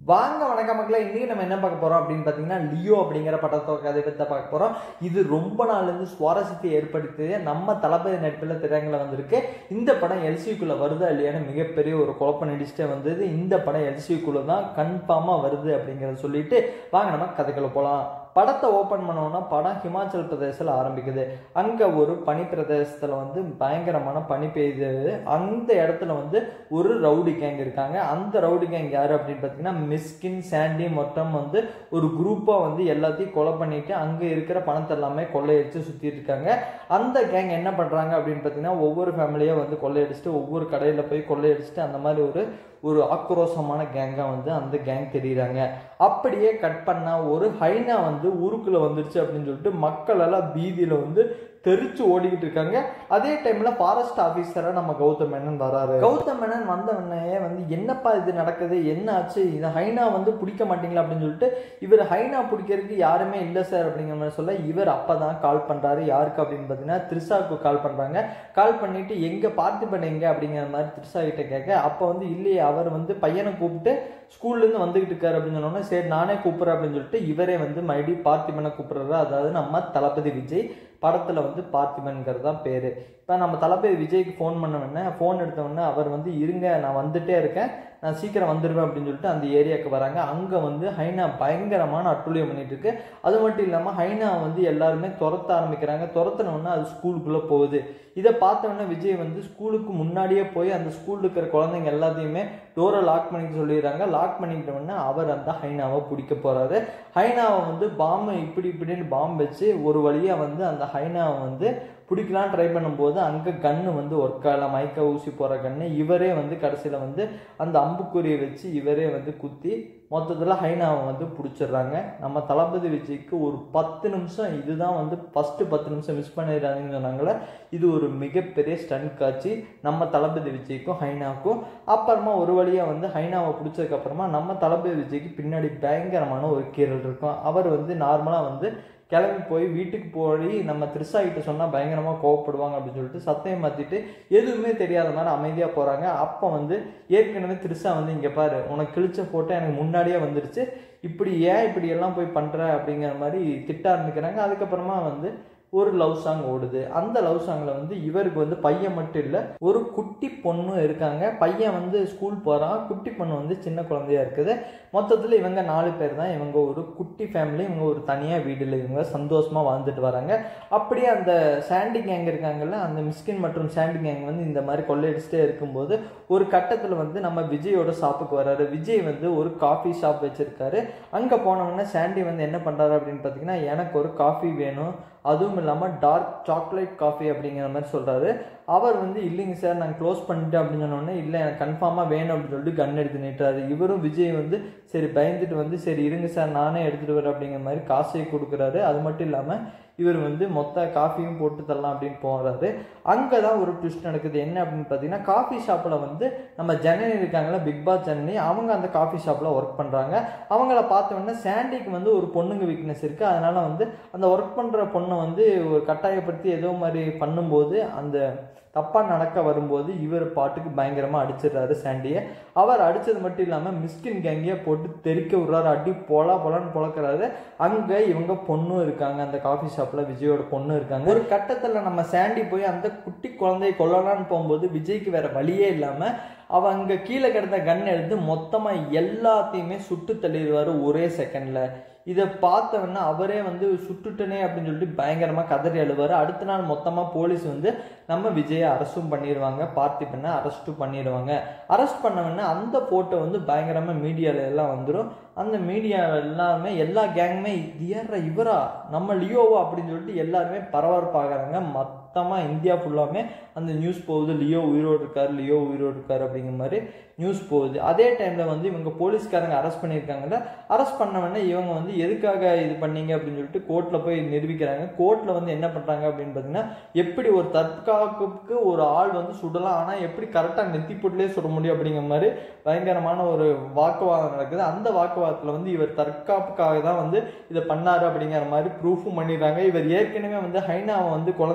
வாங்க வணக்கம் மக்களே இன்னைக்கு நம்ம என்ன பார்க்க போறோம் அப்படின்னு பார்த்தீங்கன்னா லியோ அப்படிங்கிற படத்தோட கதை பற்றி தான் பார்க்க போறோம் இது ரொம்ப நாள்ல இருந்து சுவாரஸ்யத்தை ஏற்படுத்தியது நம்ம தளபதி நட்பில் திரையங்களை வந்திருக்கு இந்த படம் எல்சிக்குள்ள வருதா இல்லையான்னு மிகப்பெரிய ஒரு குழப்பம் நடிச்சுட்டே வந்தது இந்த படம் எல்சிக்குள்ள தான் கன்ஃபார்மா வருது அப்படிங்கிறத சொல்லிட்டு வாங்க நம்ம கதைக்குள்ள போகலாம் படத்தை ஓப்பன் பண்ணோம்னா படம் ஹிமாச்சல் பிரதேசத்தில் ஆரம்பிக்குது அங்கே ஒரு பனி பிரதேசத்தில் வந்து பயங்கரமான பனி பெய்யுது அந்த இடத்துல வந்து ஒரு ரவுடி கேங் இருக்காங்க அந்த ரவுடி கேங் யார் அப்படின்னு பார்த்தீங்கன்னா மிஸ்கின் சாண்டி மொத்தம் வந்து ஒரு குரூப்பாக வந்து எல்லாத்தையும் கொலை பண்ணிட்டு அங்கே இருக்கிற பணத்தை எல்லாமே கொள்ளையடிச்சு சுற்றிட்டு இருக்காங்க அந்த கேங் என்ன பண்ணுறாங்க அப்படின்னு பார்த்தீங்கன்னா ஒவ்வொரு ஃபேமிலியாக வந்து கொள்ளையடிச்சிட்டு ஒவ்வொரு கடையில் போய் கொள்ளையடிச்சிட்டு அந்த மாதிரி ஒரு ஒரு ஆக்ரோஷமான கேங்காக வந்து அந்த கேங் தெரியுறாங்க அப்படியே கட் பண்ணால் ஒரு ஹைனா வந்து ஊருக்குள்ளே வந்துருச்சு அப்படின்னு சொல்லிட்டு மக்கள் எல்லாம் பீதியில் வந்து தெரிச்சு ஓடிக்கிட்டு இருக்காங்க அதே டைம்ல ஃபாரஸ்ட் ஆஃபீஸரா நம்ம கௌதம் மேனன் வராரு கௌதம் மேனன் வந்த உடனே வந்து என்னப்பா இது நடக்குது என்ன ஆச்சு இது ஹைனா வந்து பிடிக்க மாட்டீங்களா அப்படின்னு சொல்லிட்டு இவர் ஹைனா பிடிக்கிறதுக்கு யாருமே இல்லை சார் அப்படிங்கிற மாதிரி சொல்ல இவர் அப்பதான் கால் பண்றாரு யாருக்கு அப்படின்னு பார்த்தீங்கன்னா த்ரிஷாவுக்கு கால் பண்றாங்க கால் பண்ணிட்டு எங்க பார்த்திபன் எங்க அப்படிங்கிற மாதிரி த்ரிஷா கிட்ட கேட்க அப்போ வந்து இல்லையே அவர் வந்து பையனை கூப்பிட்டு ஸ்கூல்ல இருந்து வந்துகிட்டு இருக்காரு அப்படின்னு சொன்னோன்னே சரி நானே கூப்பிட்றேன் அப்படின்னு சொல்லிட்டு இவரே வந்து மறுபடி பார்த்திபனை கூப்பிடுறாரு அதாவது நம்ம தளபதி விஜய் படத்தில் வந்து பார்த்திபன்கிறது தான் பேர் இப்போ நம்ம தளபதி விஜய்க்கு ஃபோன் பண்ண உடனே ஃபோன் எடுத்த உடனே அவர் வந்து இருங்க நான் வந்துட்டே இருக்கேன் நான் சீக்கிரம் வந்துடுவேன் அப்படின்னு சொல்லிட்டு அந்த ஏரியாவுக்கு வராங்க அங்கே வந்து ஹைனா பயங்கரமான அட்டுழியம் பண்ணிட்டு இருக்கு அது மட்டும் இல்லாமல் ஹைனா வந்து எல்லாருமே துரத்த ஆரம்பிக்கிறாங்க துரத்தின உடனே அது ஸ்கூலுக்குள்ளே போகுது இதை பார்த்த உடனே விஜய் வந்து ஸ்கூலுக்கு முன்னாடியே போய் அந்த ஸ்கூலில் இருக்கிற குழந்தைங்க எல்லாத்தையுமே டோரை லாக் பண்ணிக்க சொல்லிடுறாங்க லாக் பண்ணிக்கிட்ட உடனே அவர் அந்த ஹைனாவை பிடிக்க போறாரு ஹைனாவை வந்து பாம்பை இப்படி இப்படின்னு பாம்பு வச்சு ஒரு வழியாக வந்து அந்த ஹைனாவை வந்து பிடிக்கலாம் ட்ரை பண்ணும்போது அங்கே கன்று வந்து ஒர்க் ஆகல மயக்க ஊசி போகிற கன்று இவரே வந்து கடைசியில் வந்து அந்த அம்புக்குறியை வச்சு இவரே வந்து குத்தி மொத்தத்தில் ஹைனாவை வந்து பிடிச்சிடுறாங்க நம்ம தளபதி விஜய்க்கு ஒரு பத்து நிமிஷம் இதுதான் வந்து ஃபஸ்ட்டு பத்து நிமிஷம் மிஸ் பண்ணிடுறாங்கன்னு சொன்னாங்களே இது ஒரு மிகப்பெரிய ஸ்டன் காட்சி நம்ம தளபதி விஜய்க்கும் ஹைனாவுக்கும் அப்புறமா ஒரு வழியாக வந்து ஹைனாவை பிடிச்சதுக்கப்புறமா நம்ம தளபதி விஜய்க்கு பின்னாடி பயங்கரமான ஒரு கீரல் இருக்கும் அவர் வந்து நார்மலாக வந்து கிளம்பி போய் வீட்டுக்கு போய் நம்ம த்ரிஷா கிட்ட சொன்னால் பயங்கரமாக கோவப்படுவாங்க அப்படின்னு சொல்லிட்டு சத்தையும் மாற்றிட்டு எதுவுமே தெரியாத மாதிரி அமைதியாக போகிறாங்க அப்போ வந்து ஏற்கனவே த்ரிஷா வந்து இங்கே பாரு உனக்கு கிழிச்ச ஃபோட்டோ எனக்கு முன்னாடியே வந்துருச்சு இப்படி ஏன் இப்படி எல்லாம் போய் பண்ணுற அப்படிங்கிற மாதிரி திட்ட ஆரம்பிக்கிறாங்க அதுக்கப்புறமா வந்து ஒரு லவ் சாங் ஓடுது அந்த லவ் சாங்கில் வந்து இவருக்கு வந்து பையன் மட்டும் இல்லை ஒரு குட்டி பொண்ணும் இருக்காங்க பையன் வந்து ஸ்கூல் போகிறான் குட்டி பொண்ணு வந்து சின்ன குழந்தையா இருக்குது மொத்தத்தில் இவங்க நாலு பேர் தான் இவங்க ஒரு குட்டி ஃபேமிலி இவங்க ஒரு தனியாக வீட்டில் இவங்க சந்தோஷமாக வாழ்ந்துட்டு வராங்க அப்படியே அந்த சாண்டி கேங் இருக்காங்கல்ல அந்த மிஸ்கின் மற்றும் சாண்டி கேங் வந்து இந்த மாதிரி கொள்ளையடிச்சிட்டே இருக்கும்போது ஒரு கட்டத்தில் வந்து நம்ம விஜயோட ஷாப்புக்கு வராரு விஜய் வந்து ஒரு காஃபி ஷாப் வச்சுருக்காரு அங்கே போனோம்னா சாண்டி வந்து என்ன பண்ணுறாரு அப்படின்னு பார்த்தீங்கன்னா எனக்கு ஒரு காஃபி வேணும் அதுவும் இல்லாமல் டார்க் சாக்லேட் காஃபி அப்படிங்கிற மாதிரி சொல்கிறாரு அவர் வந்து இல்லைங்க சார் நான் க்ளோஸ் பண்ணிட்டேன் அப்படின்னு சொன்னோடனே இல்லை எனக்கு கன்ஃபார்மாக வேணும் அப்படின்னு சொல்லிட்டு கன் எடுத்து நீட்டுறாரு இவரும் விஜய் வந்து சரி பயந்துட்டு வந்து சரி இருங்க சார் நானே எடுத்துகிட்டு வரேன் அப்படிங்கிற மாதிரி காசையை கொடுக்குறாரு அது மட்டும் இல்லாமல் இவர் வந்து மொத்த காஃபியும் போட்டு தரலாம் அப்படின்னு போகிறாரு அங்கே தான் ஒரு ட்விஸ்ட் நடக்குது என்ன அப்படின்னு பார்த்தீங்கன்னா காஃபி ஷாப்பில் வந்து நம்ம ஜனனி இருக்காங்களா பிக் பாஸ் ஜனனி அவங்க அந்த காஃபி ஷாப்பில் ஒர்க் பண்ணுறாங்க அவங்கள பார்த்தோன்னே சாண்டிக்கு வந்து ஒரு பொண்ணுங்க வீக்னஸ் இருக்குது அதனால் வந்து அந்த ஒர்க் பண்ணுற பொண்ணை வந்து ஒரு கட்டாயப்படுத்தி ஏதோ மாதிரி பண்ணும்போது அந்த தப்பாக நடக்க வரும்போது இவர் பாட்டுக்கு பயங்கரமாக அடிச்சிடுறாரு சாண்டியை அவர் அடித்தது மட்டும் இல்லாமல் மிஸ்கின் கேங்கியை போட்டு தெறிக்க விட்றாரு அடி பொலா பொலான்னு பொழக்கிறாரு அங்கே இவங்க பொண்ணும் இருக்காங்க அந்த காஃபி ஷாப்பில் விஜயோட பொண்ணு இருக்காங்க ஒரு கட்டத்தில் நம்ம சாண்டி போய் அந்த குட்டி குழந்தையை கொல்லலான்னு போகும்போது விஜய்க்கு வேற வழியே இல்லாமல் அவன் அங்கே கீழே கிடந்த கன் எடுத்து மொத்தமாக எல்லாத்தையுமே சுட்டு தள்ளிடுவார் ஒரே செகண்டில் இதை பார்த்தவொன்னே அவரே வந்து சுட்டுட்டனே அப்படின்னு சொல்லிட்டு பயங்கரமாக கதறி அழுவார் அடுத்த நாள் மொத்தமாக போலீஸ் வந்து நம்ம விஜயை அரெஸ்ட்டும் பண்ணிடுவாங்க பார்த்திபனை அரெஸ்ட்டும் பண்ணிடுவாங்க அரெஸ்ட் பண்ணவொன்னே அந்த ஃபோட்டோ வந்து பயங்கரமாக மீடியாவில் எல்லாம் வந்துடும் அந்த மீடியா எல்லாமே எல்லா கேங்குமே இது யாரா இவரா நம்ம லியோவா அப்படின்னு சொல்லிட்டு எல்லாருமே பரபரப்பாகிறாங்க மொத்தமாக இந்தியா ஃபுல்லாமே அந்த நியூஸ் போகுது லியோ உயிரோடு இருக்கார் லியோ உயிரோடு இருக்கார் அப்படிங்கிற மாதிரி நியூஸ் போகுது அதே டைமில் வந்து இவங்க போலீஸ்காரங்க அரெஸ்ட் பண்ணியிருக்காங்கல்ல அரெஸ்ட் பண்ணவொடனே இவங்க வந்து எதுக்காக இது பண்ணீங்க அப்படின்னு சொல்லிட்டு கோர்ட்டில் போய் நிரூபிக்கிறாங்க கோர்ட்டில் வந்து என்ன பண்ணுறாங்க அப்படின்னு பார்த்தீங்கன்னா எப்படி ஒரு தற்காப்புக்கு ஒரு ஆள் வந்து சுடலாம் ஆனால் எப்படி கரெக்டாக நெத்தி போட்டுலேயே சுட முடியும் அப்படிங்கிற மாதிரி பயங்கரமான ஒரு வாக்குவாதம் நடக்குது அந்த வாக்குவாதத்தில் வந்து இவர் தற்காப்புக்காக தான் வந்து இதை பண்ணாரு அப்படிங்கிற மாதிரி ப்ரூஃபும் பண்ணிடுறாங்க இவர் ஏற்கனவே வந்து ஹைனாவை வந்து குழந்தைங்கிட்ட இருந்து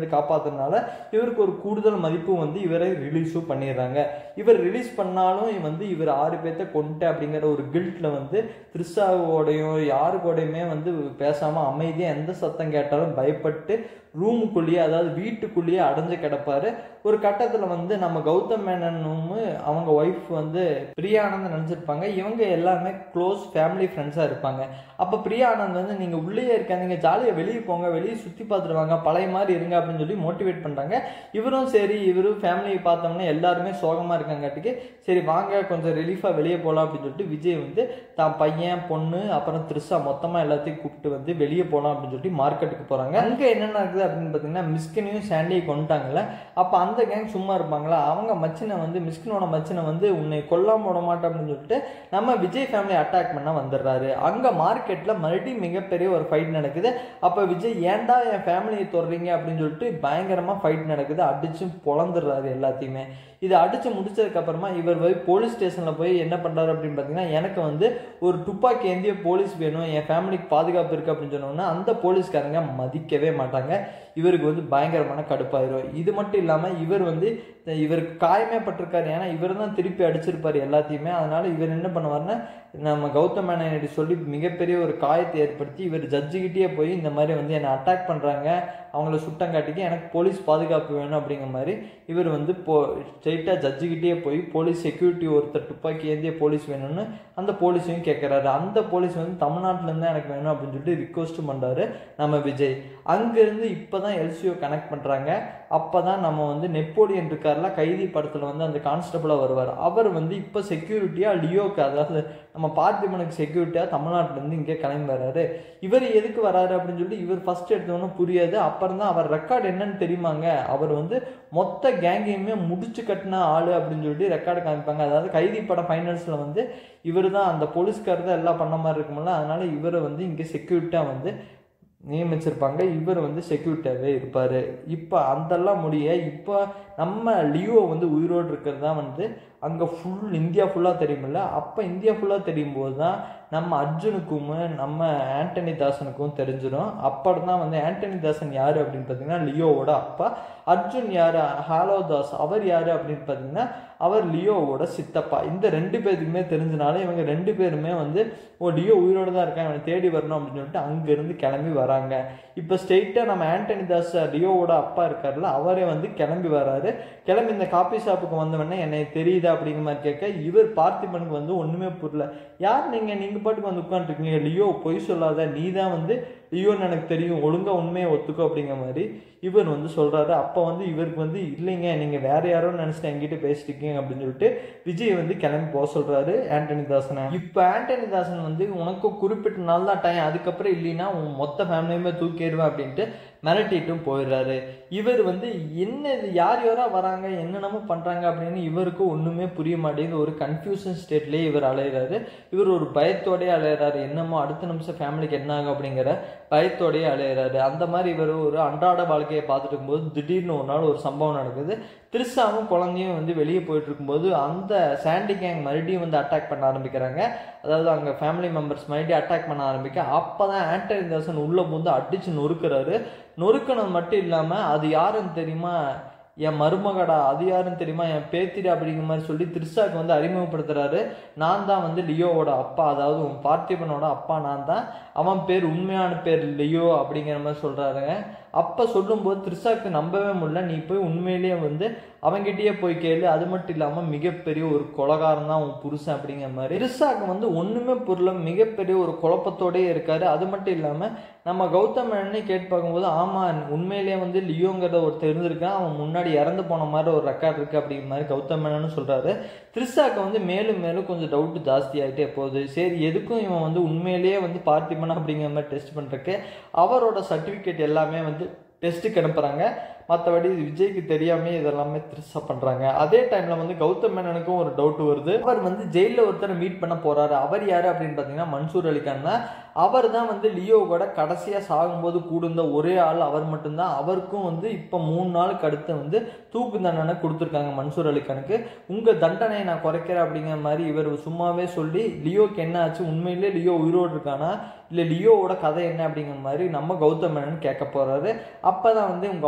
கையிலேருந்து காப்பாத்துறதுனால இவருக்கு ஒரு கூடுதல் மதிப்பு வந்து இவரை ரிலீஸும் பண்ணிடுறாங்க இவர் ரிலீஸ் பண்ணாலும் வந்து இவர் ஆறு பேர்த்த கொண்டுட்டு அப்படிங்கிற ஒரு கில்ட்ல வந்து த்ரிஷாவோடையும் யாரு கூடயுமே வந்து பேசாம அமைதியா எந்த சத்தம் கேட்டாலும் பயப்பட்டு ரூமுக்குள்ளேயே அதாவது வீட்டுக்குள்ளேயே அடைஞ்சு கிடப்பாரு ஒரு கட்டத்தில் வந்து நம்ம கௌதம் மேனனும் அவங்க ஒய்ஃப் வந்து பிரியானந்த் நினச்சிருப்பாங்க இவங்க எல்லாமே க்ளோஸ் ஃபேமிலி ஃப்ரெண்ட்ஸாக இருப்பாங்க அப்போ பிரியானந்த் வந்து நீங்கள் உள்ளேயே இருக்காதீங்க ஜாலியாக வெளியே போங்க வெளியே சுற்றி பார்த்துட்டு வாங்க பழைய மாதிரி இருங்க அப்படின்னு சொல்லி மோட்டிவேட் பண்ணுறாங்க இவரும் சரி இவரும் ஃபேமிலியை பார்த்தோம்னா எல்லாருமே சோகமாக இருக்காங்காட்டிக்கு சரி வாங்க கொஞ்சம் ரிலீஃபாக வெளியே போகலாம் அப்படின்னு சொல்லிட்டு விஜய் வந்து தான் பையன் பொண்ணு அப்புறம் த்ரிஷா மொத்தமாக எல்லாத்தையும் கூப்பிட்டு வந்து வெளியே போகலாம் அப்படின்னு சொல்லிட்டு மார்க்கெட்டுக்கு போகிறாங்க அங்கே என்ன நடக்குது அப்படின்னு பார்த்தீங்கன்னா மிஸ்கினையும் சாண்டியை கொண்டுட்டாங்கல்ல அப்போ அந்த கேங் சும்மா இருப்பாங்களா அவங்க மச்சினை வந்து மிஸ்கினோட மச்சினை வந்து உன்னை கொல்லாம விட மாட்டேன் அப்படின்னு சொல்லிட்டு நம்ம விஜய் ஃபேமிலி அட்டாக் பண்ண வந்துடுறாரு அங்கே மார்க்கெட்டில் மறுபடியும் மிகப்பெரிய ஒரு ஃபைட் நடக்குது அப்போ விஜய் ஏன்டா என் ஃபேமிலியை தொடுறீங்க அப்படின்னு சொல்லிட்டு பயங்கரமாக ஃபைட் நடக்குது அடிச்சு பொழந்துடுறாரு எல்லாத்தையுமே இதை அடிச்சு முடிச்சதுக்கு அப்புறமா இவர் போய் போலீஸ் ஸ்டேஷனில் போய் என்ன பண்ணுறாரு அப்படின்னு பார்த்தீங்கன்னா எனக்கு வந்து ஒரு துப்பாக்கி ஏந்திய போலீஸ் வேணும் என் ஃபேமிலிக்கு பாதுகாப்பு இருக்குது அப்படின்னு சொன்னோன்னா அந்த போலீஸ்காரங்க மதிக்கவே மாட்டாங்க இவருக்கு வந்து பயங்கரமான கடுப்பாயிரும் இது மட்டும் இல்லாமல் இவர் வந்து இவருக்கு காயமே பட்டிருக்காரு ஏன்னா இவர் தான் திருப்பி அடிச்சிருப்பாரு எல்லாத்தையுமே அதனால இவர் என்ன பண்ணுவார்னா நம்ம கௌதம் மேனன் சொல்லி மிகப்பெரிய ஒரு காயத்தை ஏற்படுத்தி இவர் ஜட்ஜுக்கிட்டே போய் இந்த மாதிரி வந்து என்னை அட்டாக் பண்ணுறாங்க அவங்கள சுட்டங்காட்டிக்கு எனக்கு போலீஸ் பாதுகாப்பு வேணும் அப்படிங்கிற மாதிரி இவர் வந்து போ ஸ்ட்ரெயிட்டாக ஜட்ஜுக்கிட்டே போய் போலீஸ் செக்யூரிட்டி ஒருத்தர் துப்பாக்கி ஏந்திய போலீஸ் வேணும்னு அந்த போலீஸையும் கேட்குறாரு அந்த போலீஸ் வந்து தமிழ்நாட்டிலேருந்து எனக்கு வேணும் அப்படின்னு சொல்லிட்டு ரிக்வஸ்ட்டும் பண்ணுறாரு நம்ம விஜய் அங்கேருந்து இப்போ தான் எல்சிஓ கனெக்ட் பண்ணுறாங்க அப்போ தான் நம்ம வந்து நெப்போலியன் இருக்கார்ல கைதி படத்தில் வந்து அந்த கான்ஸ்டபிளாக வருவார் அவர் வந்து இப்போ செக்யூரிட்டியாக லியோக்கு அதாவது நம்ம பார்த்திபனுக்கு செக்யூரிட்டியாக தமிழ்நாட்டிலேருந்து இங்கே கிளம்பி வராரு இவர் எதுக்கு வராரு அப்படின்னு சொல்லி இவர் ஃபர்ஸ்ட் எடுத்தோன்னே புரியாது அப்புறம் தான் அவர் ரெக்கார்டு என்னன்னு தெரியுமாங்க அவர் வந்து மொத்த கேங்கையுமே முடிச்சு கட்டின ஆள் அப்படின்னு சொல்லிட்டு ரெக்கார்டு காமிப்பாங்க அதாவது கைதி படம் ஃபைனல்ஸில் வந்து இவர் தான் அந்த போலீஸ்கார் தான் எல்லாம் பண்ண மாதிரி இருக்குமில்ல அதனால இவரை வந்து இங்கே செக்யூரிட்டியாக வந்து நியமிச்சிருப்பாங்க இவர் வந்து செக்யூரிட்டியாகவே இருப்பார் இப்போ அதெல்லாம் முடிய இப்போ நம்ம லியோ வந்து உயிரோடு இருக்கிறது தான் வந்து அங்கே ஃபுல் இந்தியா ஃபுல்லாக தெரியுமில்ல அப்போ இந்தியா ஃபுல்லாக தெரியும் போது தான் நம்ம அர்ஜுனுக்கும் நம்ம ஆண்டனி தாசனுக்கும் தெரிஞ்சிடும் அப்படி தான் வந்து ஆண்டனி தாசன் யார் அப்படின்னு பார்த்தீங்கன்னா லியோவோட அப்பா அர்ஜுன் யார் ஹாலோ தாஸ் அவர் யார் அப்படின்னு பார்த்தீங்கன்னா அவர் லியோவோட சித்தப்பா இந்த ரெண்டு பேருக்குமே தெரிஞ்சனால இவங்க ரெண்டு பேருமே வந்து ஓ லியோ உயிரோடு தான் இருக்கான் இவனை தேடி வரணும் அப்படின்னு சொல்லிட்டு அங்கேருந்து கிளம்பி வராங்க இப்போ ஸ்ட்ரெயிட்டாக நம்ம ஆண்டனி தாஸ் லியோவோட அப்பா இருக்கார்ல அவரே வந்து கிளம்பி வராரு கிளம்பி இந்த காபி ஷாப்புக்கு வந்தவொடனே என்னை தெரியுதா அப்படிங்கிற மாதிரி கேட்க இவர் பார்த்திபனுக்கு வந்து ஒன்றுமே புரியல யார் நீங்கள் நீங்கள் பாட்டுக்கு வந்து உட்காந்துருக்கீங்க லியோ பொய் சொல்லாத நீ தான் வந்து லியோன்னு எனக்கு தெரியும் ஒழுங்காக உண்மையை ஒத்துக்கோ அப்படிங்கிற மாதிரி இவர் வந்து சொல்கிறாரு அப்போ வந்து இவருக்கு வந்து இல்லைங்க நீங்கள் வேற யாரோ நினச்சிட்டு என்கிட்ட பேசிட்டு இருக்கீங்க அப்படின்னு சொல்லிட்டு விஜய் வந்து கிளம்பி போக சொல்கிறாரு ஆண்டனி தாசனை இப்போ ஆண்டனி தாசன் வந்து உனக்கு குறிப்பிட்ட நாள் தான் டைம் அதுக்கப்புறம் இல்லைன்னா உன் மொத்த ஃபேமிலியுமே தூக்கிடுவேன் அப்படின்ட்டு மிரட்டிட்டும் போயிடுறாரு இவர் வந்து என்ன இது யார் யாரா வராங்க என்னென்னமோ பண்ணுறாங்க அப்படின்னு இவருக்கு ஒன்றுமே புரிய மாட்டேங்குது ஒரு கன்ஃபியூஷன் ஸ்டேட்லேயே இவர் அலையிறாரு இவர் ஒரு பயத்தோடயே அலையிறாரு என்னமோ அடுத்த நிமிஷம் ஃபேமிலிக்கு என்ன ஆகும் அப்படிங்கிற பயத்தோடயே அலையிறாரு அந்த மாதிரி இவர் ஒரு அன்றாட வாழ்க்கையை பார்த்துட்டு இருக்கும்போது திடீர்னு ஒரு நாள் ஒரு சம்பவம் நடக்குது திருசாவும் குழந்தையும் வந்து வெளியே போயிட்டு இருக்கும்போது அந்த சாண்டி கேங் மறுபடியும் வந்து அட்டாக் பண்ண ஆரம்பிக்கிறாங்க அதாவது அங்கே ஃபேமிலி மெம்பர்ஸ் மறுபடியும் அட்டாக் பண்ண ஆரம்பிக்க அப்போ தான் ஆண்டனி தாசன் உள்ளே வந்து அடித்து நொறுக்கிறாரு நொறுக்கினது மட்டும் இல்லாமல் அது யாருன்னு தெரியுமா என் மருமகடா அது யாருன்னு தெரியுமா என் பேத்திரி அப்படிங்கிற மாதிரி சொல்லி த்ரிஷாக்கு வந்து அறிமுகப்படுத்துறாரு நான் தான் வந்து லியோவோட அப்பா அதாவது உன் பார்த்திபனோட அப்பா நான் தான் அவன் பேர் உண்மையான பேர் லியோ அப்படிங்கிற மாதிரி சொல்றாருங்க அப்போ சொல்லும்போது த்ரிஷாக்கு நம்பவே முடியல நீ போய் உண்மையிலேயே வந்து அவங்கிட்டயே போய் கேளு அது மட்டும் இல்லாமல் மிகப்பெரிய ஒரு கொலகாரம் தான் உன் புருஷன் அப்படிங்கிற மாதிரி த்ரிஷாக்கு வந்து ஒன்றுமே புரியல மிகப்பெரிய ஒரு குழப்பத்தோடயே இருக்காரு அது மட்டும் இல்லாமல் நம்ம கௌதம் மேனனே கேட்டு பார்க்கும்போது ஆமாம் உண்மையிலேயே வந்து லியோங்கிறத ஒருத்தர் இருந்திருக்கான் அவன் முன்னாடி இறந்து போன மாதிரி ஒரு ரெக்கார்ட் இருக்கு அப்படிங்கிற மாதிரி கௌதம் மேனனும் சொல்றாரு த்ரிஷாக்கு வந்து மேலும் மேலும் கொஞ்சம் டவுட் ஜாஸ்தி ஆகிட்டே போகுது சரி எதுக்கும் இவன் வந்து உண்மையிலேயே வந்து பார்த்திபனா அப்படிங்கிற மாதிரி டெஸ்ட் பண்ணுறக்கு அவரோட சர்டிஃபிகேட் எல்லாமே வந்து டெஸ்ட்டுக்கு அனுப்புகிறாங்க மற்றபடி விஜய்க்கு தெரியாமே இதெல்லாமே திருசா பண்ணுறாங்க அதே டைமில் வந்து கௌதம் மேனனுக்கும் ஒரு டவுட் வருது அவர் வந்து ஜெயிலில் ஒருத்தரை மீட் பண்ண போகிறாரு அவர் யார் அப்படின்னு பார்த்தீங்கன்னா மன்சூர் அலிகான் தான் அவர் தான் வந்து லியோ கூட கடைசியாக சாகும்போது கூடுந்த ஒரே ஆள் அவர் மட்டும்தான் அவருக்கும் வந்து இப்போ மூணு நாளுக்கு அடுத்து வந்து தூக்கு தண்டனை கொடுத்துருக்காங்க மன்சூர் அலிகானுக்கு உங்கள் தண்டனையை நான் குறைக்கிறேன் அப்படிங்கிற மாதிரி இவர் சும்மாவே சொல்லி லியோக்கு என்ன ஆச்சு உண்மையிலே லியோ உயிரோடு இருக்கானா இல்லை லியோவோட கதை என்ன அப்படிங்கிற மாதிரி நம்ம கௌதம் மேனன் கேட்க போகிறாரு அப்போ தான் வந்து உங்கள் அப்பனே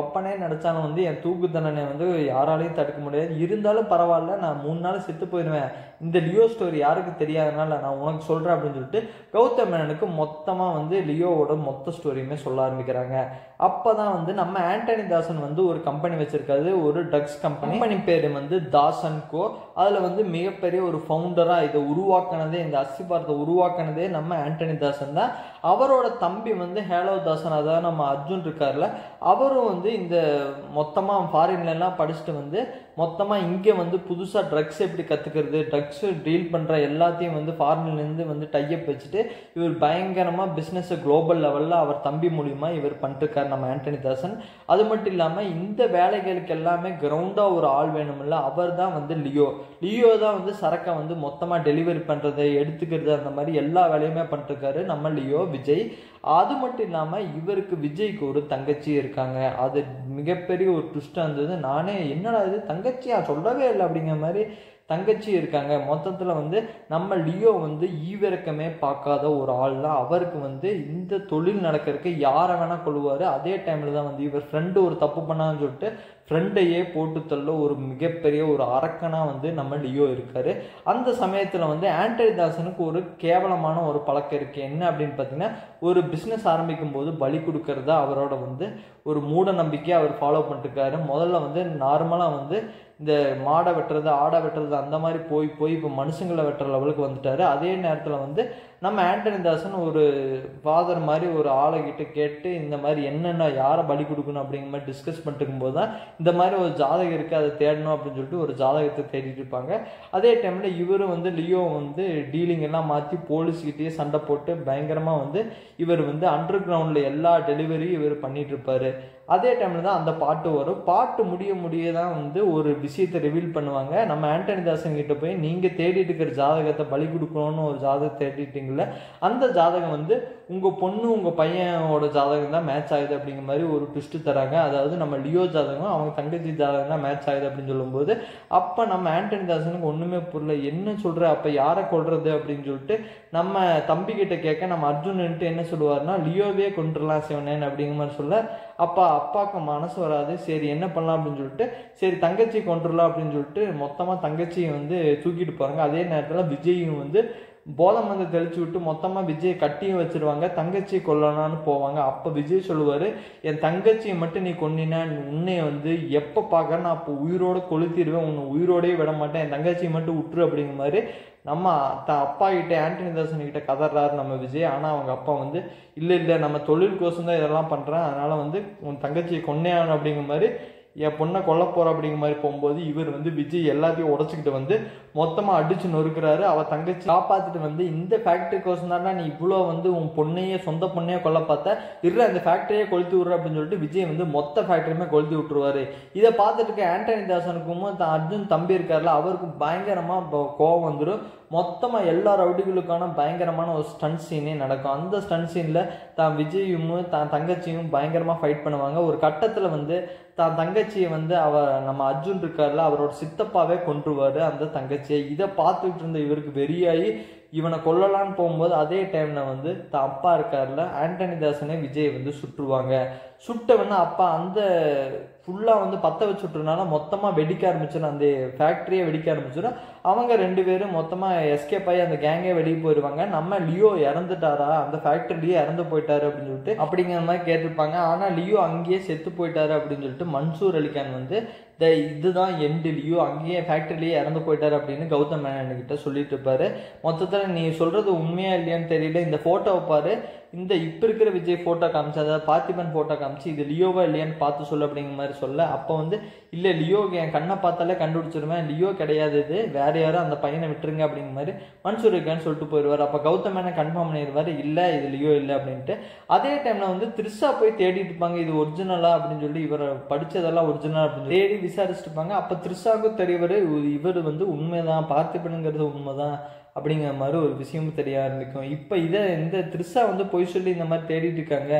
நினச்சாலும் வந்து என் தூக்கு தண்டனை வந்து யாராலையும் தடுக்க முடியாது இருந்தாலும் பரவாயில்ல நான் மூணு நாள் செத்து போயிடுவேன் இந்த லியோ ஸ்டோரி யாருக்கு தெரியாதனால நான் உனக்கு சொல்கிறேன் அப்படின்னு சொல்லிட்டு கௌதம் மேனனுக்கு மொத்தமாக வந்து லியோவோட மொத்த ஸ்டோரியுமே சொல்ல ஆரம்பிக்கிறாங்க அப்போ தான் வந்து நம்ம ஆண்டனி தாசன் வந்து ஒரு கம்பெனி வச்சிருக்காரு ஒரு ட்ரக்ஸ் கம்பெனி கம்பெனி பேர் வந்து தாசன் கோ அதில் வந்து மிகப்பெரிய ஒரு ஃபவுண்டராக இதை உருவாக்கினதே இந்த அஸ்திபாரத்தை உருவாக்கினதே நம்ம ஆண்டனி தாசன் தான் அவரோட தம்பி வந்து ஹேலோ தாசன் அதாவது நம்ம அர்ஜுன் இருக்கார்ல அவரும் வந்து இந்த மொத்தமாக ஃபாரின்லலாம் படிச்சுட்டு வந்து மொத்தமாக இங்கே வந்து புதுசாக ட்ரக்ஸ் எப்படி கற்றுக்கிறது ட்ரக்ஸ் டீல் பண்ணுற எல்லாத்தையும் வந்து ஃபாரின்லேருந்து வந்து டைப் வச்சுட்டு இவர் பயங்கரமாக பிஸ்னஸை குளோபல் லெவலில் அவர் தம்பி மூலிமா இவர் பண்ணிட்டுருக்கார் நம்ம ஆண்டனி தாசன் அது மட்டும் இல்லாமல் இந்த வேலைகளுக்கு எல்லாமே கிரவுண்டாக ஒரு ஆள் வேணுமில்ல அவர் தான் வந்து லியோ லியோ தான் வந்து சரக்கை வந்து மொத்தமாக டெலிவரி பண்ணுறது எடுத்துக்கிறது அந்த மாதிரி எல்லா வேலையுமே பண்ணிட்டுருக்காரு நம்ம லியோ விஜய் அது மட்டும் இல்லாமல் இவருக்கு விஜய்க்கு ஒரு தங்கச்சி இருக்காங்க அது மிகப்பெரிய ஒரு ட்விஸ்டாக இருந்தது நானே என்னடா இது தங்கச்சியா சொல்லவே இல்லை அப்படிங்கிற மாதிரி தங்கச்சி இருக்காங்க மொத்தத்தில் வந்து நம்ம லியோ வந்து ஈவிரக்கமே பார்க்காத ஒரு ஆள் தான் அவருக்கு வந்து இந்த தொழில் நடக்கிறதுக்கு யாரை வேணால் கொள்வார் அதே டைமில் தான் வந்து இவர் ஃப்ரெண்டு ஒரு தப்பு பண்ணான்னு சொல்லிட்டு ஃப்ரெண்டையே போட்டு தள்ள ஒரு மிகப்பெரிய ஒரு அரக்கனாக வந்து நம்ம லியோ இருக்காரு அந்த சமயத்தில் வந்து ஆண்டனி தாசனுக்கு ஒரு கேவலமான ஒரு பழக்கம் இருக்குது என்ன அப்படின்னு பார்த்தீங்கன்னா ஒரு பிஸ்னஸ் ஆரம்பிக்கும் போது பலி கொடுக்கறதா அவரோட வந்து ஒரு மூட நம்பிக்கையை அவர் ஃபாலோ பண்ணிட்டுருக்காரு முதல்ல வந்து நார்மலாக வந்து இந்த மாடை வெட்டுறது ஆடை வெட்டுறது அந்த மாதிரி போய் போய் இப்போ மனுஷங்களை வெட்டுற லெவலுக்கு வந்துட்டாரு அதே நேரத்தில் வந்து நம்ம ஆண்டனி தாசன் ஒரு ஃபாதர் மாதிரி ஒரு ஆளை கிட்ட கேட்டு இந்த மாதிரி என்னென்ன யாரை பலி கொடுக்கணும் அப்படிங்கிற மாதிரி டிஸ்கஸ் பண்ணிட்டு இருக்கும்போது தான் இந்த மாதிரி ஒரு ஜாதகம் இருக்குது அதை தேடணும் அப்படின்னு சொல்லிட்டு ஒரு ஜாதகத்தை தேடிட்டு இருப்பாங்க அதே டைமில் இவரும் வந்து லியோ வந்து டீலிங் எல்லாம் மாற்றி போலீஸ்கிட்டயே சண்டை போட்டு பயங்கரமாக வந்து இவர் வந்து அண்டர் கிரவுண்டில் எல்லா டெலிவரியும் இவர் பண்ணிட்டு இருப்பாரு அதே டைமில் தான் அந்த பாட்டு வரும் பாட்டு முடிய முடிய தான் வந்து ஒரு விஷயத்தை ரிவீல் பண்ணுவாங்க நம்ம ஆண்டனி தாசன் கிட்ட போய் நீங்கள் தேடிட்டு இருக்கிற ஜாதகத்தை பலி கொடுக்கணும்னு ஒரு ஜாதகம் தேடிட்டீங்கள அந்த ஜாதகம் வந்து உங்கள் பொண்ணு உங்கள் பையனோட ஜாதகம் தான் மேட்ச் ஆகுது அப்படிங்கிற மாதிரி ஒரு ட்விஸ்ட்டு தராங்க அதாவது நம்ம லியோ ஜாதகம் அவங்க தங்கச்சி ஜாதகம் தான் மேட்ச் ஆகுது அப்படின்னு சொல்லும்போது அப்போ நம்ம ஆண்டனி தாசனுக்கு ஒன்றுமே புரியல என்ன சொல்கிற அப்போ யாரை கொள்றது அப்படின்னு சொல்லிட்டு நம்ம தம்பி கிட்ட கேட்க நம்ம அர்ஜுன்ட்டு என்ன சொல்லுவார்னா லியோவே கொண்டுடலாம் சிவனேன் அப்படிங்கிற மாதிரி சொல்ல அப்பா அப்பாவுக்கு மனசு வராது சரி என்ன பண்ணலாம் அப்படின்னு சொல்லிட்டு சரி தங்கச்சி கொண்டுடலாம் அப்படின்னு சொல்லிட்டு மொத்தமாக தங்கச்சியை வந்து தூக்கிட்டு போகிறாங்க அதே நேரத்தில் விஜயும் வந்து போதை மருந்து தெளிச்சு விட்டு மொத்தமாக விஜய் கட்டியும் வச்சிருவாங்க தங்கச்சி கொல்லலான்னு போவாங்க அப்போ விஜய் சொல்லுவார் என் தங்கச்சியை மட்டும் நீ கொன்னினா உன்னைய வந்து எப்போ பார்க்க நான் அப்போ உயிரோட கொளுத்திடுவேன் உன்னை உயிரோடயே விட மாட்டேன் என் தங்கச்சியை மட்டும் விட்டுரு அப்படிங்கிற மாதிரி நம்ம த அப்பா கிட்ட ஆண்டனி தாசன் கிட்ட கதறாரு நம்ம விஜய் ஆனால் அவங்க அப்பா வந்து இல்லை இல்லை நம்ம தொழிலுக்கோசம் தான் இதெல்லாம் பண்ணுறேன் அதனால் வந்து உன் தங்கச்சியை கொன்னையான் அப்படிங்கிற மாதிரி என் பொண்ணை கொல்ல போற அப்படிங்கிற மாதிரி போகும்போது இவர் வந்து விஜய் எல்லாத்தையும் உடச்சிக்கிட்டு வந்து மொத்தமாக அடிச்சு நொறுக்கிறாரு அவ தங்கச்சி காப்பாத்திட்டு வந்து இந்த ஃபேக்டரிக்கோசம் தானே நீ இவ்வளோ வந்து உன் பொண்ணையே சொந்த பொண்ணையே கொல்ல பார்த்த இரு அந்த ஃபேக்டரியே கொளுத்தி விட்ற அப்படின்னு சொல்லிட்டு விஜய் வந்து மொத்த ஃபேக்டரியுமே கொளுத்தி விட்டுருவாரு இதை பார்த்துட்டு இருக்க ஆண்டனி தாசனுக்கும் த- அர்ஜுன் தம்பி இருக்கார்ல அவருக்கும் பயங்கரமாக கோவம் வந்துடும் மொத்தமாக எல்லா ரவுடிகளுக்கான பயங்கரமான ஒரு ஸ்டன் சீனே நடக்கும் அந்த ஸ்டன் சீனில் தான் விஜயும் தான் தங்கச்சியும் பயங்கரமாக ஃபைட் பண்ணுவாங்க ஒரு கட்டத்தில் வந்து தான் தங்கச்சியை வந்து அவ நம்ம அர்ஜுன் இருக்கார்ல அவரோட சித்தப்பாவே கொன்றுவாரு அந்த தங்கச்சியை இதை பார்த்துட்டு இருந்த இவருக்கு வெறியாகி இவனை கொல்லலான்னு போகும்போது அதே டைம்ல வந்து தான் அப்பா இருக்கார்ல ஆண்டனி தாசனை விஜய் வந்து சுட்டுருவாங்க சுட்டவன அப்பா அந்த ஃபுல்லாக வந்து பற்ற வச்சு விட்டுறனால மொத்தமாக வெடிக்க ஆரம்பிச்சிடும் அந்த ஃபேக்ட்ரியே வெடிக்க ஆரம்பிச்சிடும் அவங்க ரெண்டு பேரும் மொத்தமாக எஸ்கேப் ஆகி அந்த கேங்கே வெளியே போயிடுவாங்க நம்ம லியோ இறந்துட்டாரா அந்த ஃபேக்ட்ரிலேயே இறந்து போயிட்டாரு அப்படின்னு சொல்லிட்டு அப்படிங்கிற மாதிரி கேட்டிருப்பாங்க ஆனால் லியோ அங்கேயே செத்து போயிட்டாரு அப்படின்னு சொல்லிட்டு மன்சூர் அலிகான் வந்து இந்த இதுதான் எண்டு லியோ அங்கேயே ஃபேக்ட்ரிலேயே இறந்து போயிட்டாரு அப்படின்னு கௌதம் மேனன் கிட்ட சொல்லிட்டு இருப்பாரு மொத்தத்தில் நீ சொல்றது உண்மையா இல்லையான்னு தெரியல இந்த ஃபோட்டோவை பாரு இந்த இப்போ இருக்கிற விஜய் ஃபோட்டோ காமிச்சு அதாவது பார்த்திபன் ஃபோட்டோ காமிச்சு இது லியோவா இல்லையான்னு பார்த்து சொல்லு அப்படிங்கிற மாதிரி சொல்ல அப்போ வந்து இல்லை லியோ என் கண்ணை பார்த்தாலே கண்டுபிடிச்சிருவேன் லியோ கிடையாது இது வேற யாரும் அந்த பையனை விட்டுருங்க அப்படிங்கிற மாதிரி மன்சூர் இருக்கான்னு சொல்லிட்டு போயிடுவார் அப்போ கௌதம் மேனன் கன்ஃபார்ம் பண்ணிடுவார் இல்லை இது லியோ இல்லை அப்படின்ட்டு அதே டைம்ல வந்து த்ரிஷா போய் தேடிட்டு இருப்பாங்க இது ஒரிஜினலா அப்படின்னு சொல்லி இவர் படிச்சதெல்லாம் ஒரிஜினல் அப்படின்னு சொல்லி தேடி விசாரிச்சுட்டு இருப்பாங்க அப்போ த்ரிஷாவுக்கும் தெரியவர் இவர் வந்து உண்மைதான் பார்த்திபனுங்கிறது உண்மைதான் அப்படிங்கிற மாதிரி ஒரு விஷயமும் தெரிய ஆரம்பிக்கும் இப்போ இதை இந்த த்ரிஷா வந்து பொய் சொல்லி இந்த மாதிரி தேடிட்டு இருக்காங்க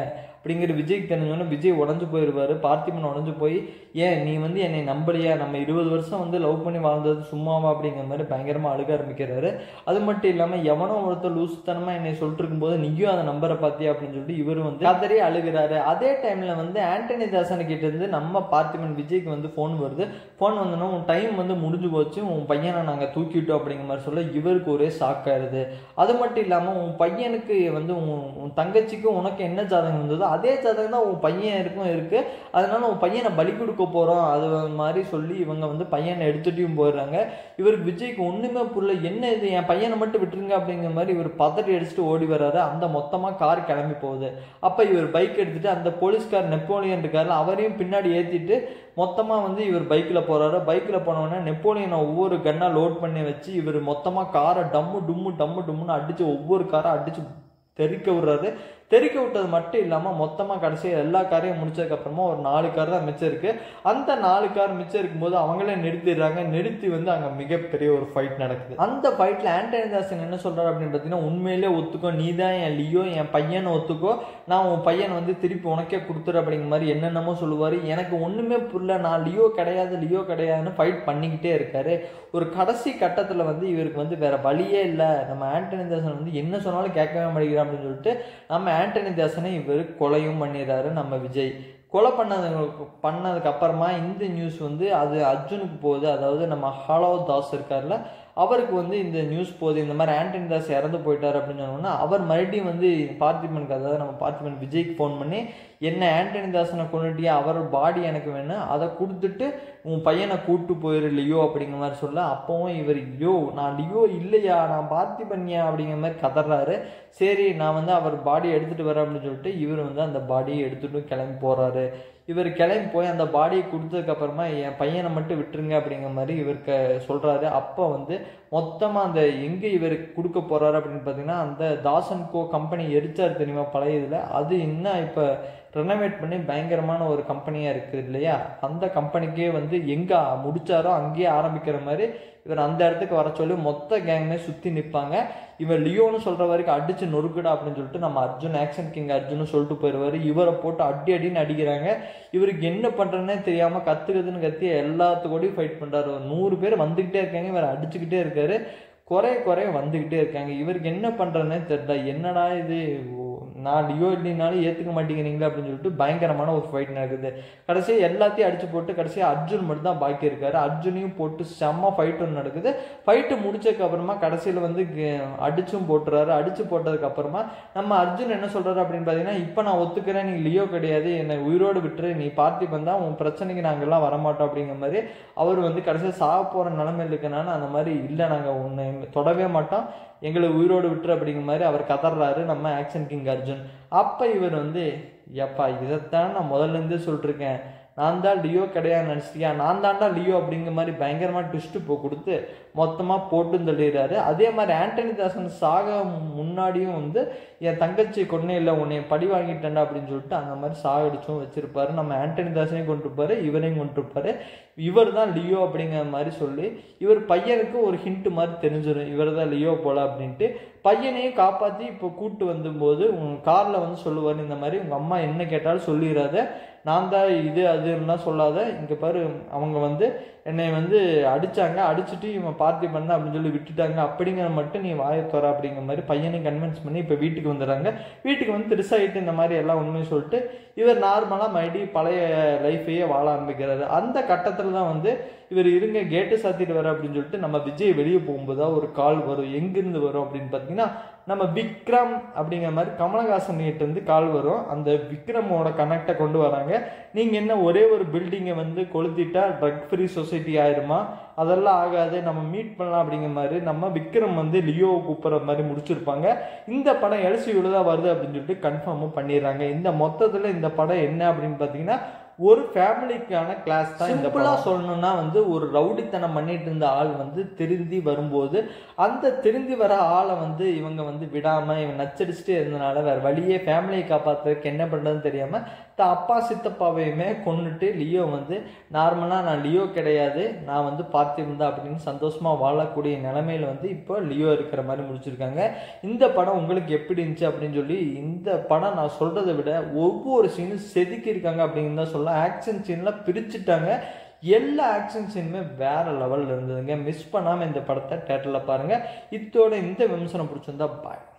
அப்படிங்கிற விஜய்க்கு தெரிஞ்சோன்னே விஜய் உடஞ்சு போயிடுவாரு பார்த்திபன் உடஞ்சு போய் ஏன் நீ வந்து என்னை நம்பலையா நம்ம இருபது வருஷம் வந்து லவ் பண்ணி வாழ்ந்தது சும்மாவா அப்படிங்கிற மாதிரி பயங்கரமா அழுக ஆரம்பிக்கிறாரு அது மட்டும் இல்லாம எவனோ ஒருத்தர் லூசுத்தனமா என்னை சொல்லிட்டு இருக்கும்போது நீயும் அதை நம்பரை பார்த்தியா அப்படின்னு சொல்லிட்டு இவர் வந்து கதறி அழுகிறாரு அதே டைம்ல வந்து ஆண்டனி தாசன் கிட்ட இருந்து நம்ம பார்த்திபன் விஜய்க்கு வந்து ஃபோன் வருது ஃபோன் வந்தோன்னா உன் டைம் வந்து முடிஞ்சு போச்சு உன் பையனை நாங்கள் தூக்கிட்டோம் அப்படிங்கிற மாதிரி சொல்ல இவருக்கு ஒரே ஷாக் ஆயிருது அது மட்டும் இல்லாமல் உன் பையனுக்கு வந்து உன் உன் தங்கச்சிக்கும் உனக்கு என்ன ஜாதகம் இருந்ததோ அதே ஜாதகம் தான் உன் பையனுக்கும் இருக்கு அதனால உன் பையனை பலி கொடுக்க போறோம் அது மாதிரி சொல்லி இவங்க வந்து பையனை எடுத்துட்டும் போயிடுறாங்க இவருக்கு விஜய்க்கு ஒண்ணுமே புரியல என்ன இது என் பையனை மட்டும் விட்டுருங்க அப்படிங்கிற மாதிரி இவர் பதறி அடிச்சுட்டு ஓடி வர்றாரு அந்த மொத்தமா கார் கிளம்பி போகுது அப்ப இவர் பைக் எடுத்துட்டு அந்த போலீஸ்கார் நெப்போலியன் இருக்காருல அவரையும் பின்னாடி ஏத்திட்டு மொத்தமா வந்து இவர் பைக்ல போறாரு பைக்ல போனோடனே நெப்போலியனை ஒவ்வொரு கன்னா லோட் பண்ணி வச்சு இவர் மொத்தமா காரை டம்மு டும்மு டம்மு டும்முன்னு அடிச்சு ஒவ்வொரு காரை அடிச்சு தெறிக்க விடுறாரு தெறிக்க விட்டது மட்டும் இல்லாமல் மொத்தமாக கடைசியாக எல்லா காரையும் முடிச்சதுக்கு அப்புறமா ஒரு நாலு கார் தான் மிச்சம் இருக்கு அந்த நாலு கார் மிச்சம் இருக்கும்போது அவங்களே நிறுத்திடுறாங்க நிறுத்தி வந்து அங்கே மிகப்பெரிய ஒரு ஃபைட் நடக்குது அந்த ஃபைட்டில் ஆண்டனி தாசன் என்ன சொல்றாரு அப்படின்னு பார்த்தீங்கன்னா உண்மையிலே ஒத்துக்கோ நீ தான் என் லியோ என் பையனை ஒத்துக்கோ நான் உன் பையனை வந்து திருப்பி உனக்கே கொடுத்துரு அப்படிங்கிற மாதிரி என்னென்னமோ சொல்லுவார் எனக்கு ஒன்றுமே புரியல நான் லியோ கிடையாது லியோ கிடையாதுன்னு ஃபைட் பண்ணிக்கிட்டே இருக்காரு ஒரு கடைசி கட்டத்தில் வந்து இவருக்கு வந்து வேற வழியே இல்லை நம்ம ஆண்டனி தாசன் வந்து என்ன சொன்னாலும் கேட்கவே மாட்டேங்கிறான் அப்படின்னு சொல்லிட்டு நம்ம ஆண்டனி தாசனை இவர் கொலையும் பண்ணிடுறாரு நம்ம விஜய் கொலை பண்ணது பண்ணதுக்கு அப்புறமா இந்த நியூஸ் வந்து அது அர்ஜுனுக்கு போகுது அதாவது நம்ம ஹாலோ தாஸ் இருக்கார்ல அவருக்கு வந்து இந்த நியூஸ் போகுது இந்த மாதிரி ஆண்டனி தாஸ் இறந்து போயிட்டார் அப்படின்னு சொன்னோன்னா அவர் மறுபடியும் வந்து பார்த்திபனுக்கு அதாவது நம்ம பார்த்திபன் விஜய்க்கு ஃபோன் பண்ணி என்ன ஆண்டனி தாசனை கொண்டுட்டியா அவர் பாடி எனக்கு வேணும் அதை கொடுத்துட்டு உன் பையனை கூட்டு போயிரு லியோ அப்படிங்கிற மாதிரி சொல்ல அப்பவும் இவர் லியோ நான் லியோ இல்லையா நான் பார்த்திபன்யா அப்படிங்கிற மாதிரி கதறாரு சரி நான் வந்து அவர் பாடி எடுத்துட்டு வரேன் அப்படின்னு சொல்லிட்டு இவர் வந்து அந்த பாடியை எடுத்துட்டு கிளம்பி போறாரு இவர் கிளம்பி போய் அந்த பாடியை கொடுத்ததுக்கு அப்புறமா என் பையனை மட்டும் விட்டுருங்க அப்படிங்கிற மாதிரி இவருக்கு சொல்றாரு அப்போ வந்து மொத்தமா அந்த எங்க இவர் கொடுக்க போறாரு அப்படின்னு பார்த்தீங்கன்னா அந்த தாசன் கோ கம்பெனி எரிச்சார் தெரியுமா பழைய இதுல அது இன்னும் இப்போ ரெனோவேட் பண்ணி பயங்கரமான ஒரு கம்பெனியாக இருக்குது இல்லையா அந்த கம்பெனிக்கே வந்து எங்கே முடிச்சாரோ அங்கேயே ஆரம்பிக்கிற மாதிரி இவர் அந்த இடத்துக்கு வர சொல்லி மொத்த கேங்குமே சுற்றி நிற்பாங்க இவர் லியோன்னு சொல்கிற வரைக்கும் அடிச்சு நொறுக்குடா அப்படின்னு சொல்லிட்டு நம்ம அர்ஜுன் ஆக்ஷன் கிங் அர்ஜுன் சொல்லிட்டு போயிடுவார் இவரை போட்டு அடி அடின்னு அடிக்கிறாங்க இவருக்கு என்ன பண்ணுறதுனே தெரியாமல் கற்றுக்குதுன்னு கத்தி எல்லாத்துக்கூடயும் ஃபைட் பண்ணுறாரு ஒரு நூறு பேர் வந்துக்கிட்டே இருக்காங்க இவர் அடிச்சுக்கிட்டே இருக்காரு குறைய குறைய வந்துக்கிட்டே இருக்காங்க இவருக்கு என்ன பண்ணுறதுனே தெரியல என்னடா இது நான் லியோ இல்லைனாலும் ஏற்றுக்க மாட்டேங்கிறீங்களா அப்படின்னு சொல்லிட்டு பயங்கரமான ஒரு ஃபைட் நடக்குது கடைசியாக எல்லாத்தையும் அடிச்சு போட்டு கடைசியாக அர்ஜுன் மட்டும் தான் பாக்கி இருக்காரு அர்ஜுனையும் போட்டு செம்ம ஃபைட் ஒன்று நடக்குது ஃபைட்டு முடிச்சதுக்கு அப்புறமா கடைசியில் வந்து கே- அடிச்சும் போட்டுறாரு அடிச்சு போட்டதுக்கு அப்புறமா நம்ம அர்ஜுன் என்ன சொல்றாரு அப்படின்னு பார்த்தீங்கன்னா இப்போ நான் ஒத்துக்கிறேன் நீ லியோ கிடையாது என்னை உயிரோடு விட்டுரு நீ பார்த்திபன் தான் உன் பிரச்சனைக்கு நாங்கெல்லாம் வரமாட்டோம் அப்படிங்கிற மாதிரி அவர் வந்து கடைசியாக சாக போகிற நிலைமையில் இருக்கனால அந்த மாதிரி இல்லை நாங்கள் உன்னை தொடவே மாட்டோம் எங்களை உயிரோடு விட்டுரு அப்படிங்கிற மாதிரி அவர் கதறாரு நம்ம ஆக்ஷன் கிங் அர்ஜுன் அப்போ இவர் வந்து எப்பா இதைத்தான் நான் முதல்ல இருந்தே சொல்லிருக்கேன் நான் தான் லியோ கிடையாது நினச்சிட்டியா நான் தான்டா லியோ அப்படிங்கிற மாதிரி பயங்கரமாக ட்விஸ்ட்டு போ கொடுத்து மொத்தமாக போட்டு தள்ளிடுறாரு அதே மாதிரி ஆண்டனி தாசன் சாக முன்னாடியும் வந்து என் தங்கச்சி கொன்னே இல்லை உன்னை படி வாங்கிட்டேன்டா அப்படின்னு சொல்லிட்டு அந்த மாதிரி சாகடிச்சும் வச்சிருப்பாரு நம்ம ஆண்டனி தாசனையும் கொண்டிருப்பாரு இவரையும் கொண்டிருப்பாரு இவர் தான் லியோ அப்படிங்கிற மாதிரி சொல்லி இவர் பையனுக்கு ஒரு ஹிண்ட் மாதிரி தெரிஞ்சிடும் இவர் தான் லியோ போல அப்படின்ட்டு பையனையும் காப்பாற்றி இப்போ கூட்டு வந்தபோது உங்க காரில் வந்து சொல்லுவார் இந்த மாதிரி உங்கள் அம்மா என்ன கேட்டாலும் சொல்லிடாத நான் தான் இது அதுலாம் சொல்லாத இங்கே பாரு அவங்க வந்து என்னை வந்து அடிச்சாங்க அடிச்சுட்டு இவன் பார்ட்டி பண்ண அப்படின்னு சொல்லி விட்டுட்டாங்க அப்படிங்கிற மட்டும் நீ வாயை தர அப்படிங்கிற மாதிரி பையனையும் கன்வின்ஸ் பண்ணி இப்போ வீட்டுக்கு வந்துடுறாங்க வீட்டுக்கு வந்து திருசாயிட்டு இந்த மாதிரி எல்லாம் உண்மையை சொல்லிட்டு இவர் நார்மலாக மறுபடியும் பழைய லைஃபையே வாழ ஆரம்பிக்கிறாரு அந்த கட்டத்தில் தான் வந்து இவர் இருங்க கேட்டு சாத்திட்டு வர அப்படின்னு சொல்லிட்டு நம்ம விஜய் வெளியே போகும்போது தான் ஒரு கால் வரும் எங்கிருந்து வரும் அப்படின்னு பார்த்தீங்கன்னா நம்ம விக்ரம் அப்படிங்கிற மாதிரி கமலஹாசன் கிட்ட இருந்து கால் வரும் அந்த விக்ரமோட கனெக்டை கொண்டு வராங்க நீங்கள் என்ன ஒரே ஒரு பில்டிங்கை வந்து கொளுத்திட்டா ட்ரக் ஃப்ரீ சொசைட்டி ஆயிருமா அதெல்லாம் ஆகாது நம்ம மீட் பண்ணலாம் அப்படிங்கிற மாதிரி நம்ம விக்ரம் வந்து லியோவை கூப்பிட்ற மாதிரி முடிச்சிருப்பாங்க இந்த படம் எல்சியூவில் தான் வருது அப்படின்னு சொல்லிட்டு கன்ஃபார்மும் பண்ணிடுறாங்க இந்த மொத்தத்தில் இந்த படம் என்ன அப்படின்னு பார்த்தீங்கன்னா ஒரு ஃபேமிலிக்கான கிளாஸ் தான் இந்த படம் சொல்லணும்னா வந்து ஒரு ரவுடித்தனம் பண்ணிட்டு இருந்த ஆள் வந்து திருந்தி வரும்போது அந்த திருந்தி வர ஆளை வந்து இவங்க வந்து விடாம இவன் நச்சடிச்சுட்டே இருந்தனால வேற வழியே ஃபேமிலியை காப்பாத்துறதுக்கு என்ன பண்றதுன்னு தெரியாம த அப்பா சித்தப்பாவையுமே கொன்னுட்டு லியோ வந்து நார்மலாக நான் லியோ கிடையாது நான் வந்து பார்த்திருந்தா அப்படின்னு சந்தோஷமாக வாழக்கூடிய நிலமையில வந்து இப்போ லியோ இருக்கிற மாதிரி முடிச்சிருக்காங்க இந்த படம் உங்களுக்கு எப்படி இருந்துச்சு அப்படின்னு சொல்லி இந்த படம் நான் சொல்கிறத விட ஒவ்வொரு சீனும் செதுக்கியிருக்காங்க அப்படின்னு தான் சொல்லலாம் ஆக்ஷன் சீன்லாம் பிரிச்சுட்டாங்க எல்லா ஆக்ஷன் சீனுமே வேற லெவலில் இருந்ததுங்க மிஸ் பண்ணாமல் இந்த படத்தை தேட்டரில் பாருங்கள் இத்தோட இந்த விமர்சனம் பிடிச்சிருந்தா பாய்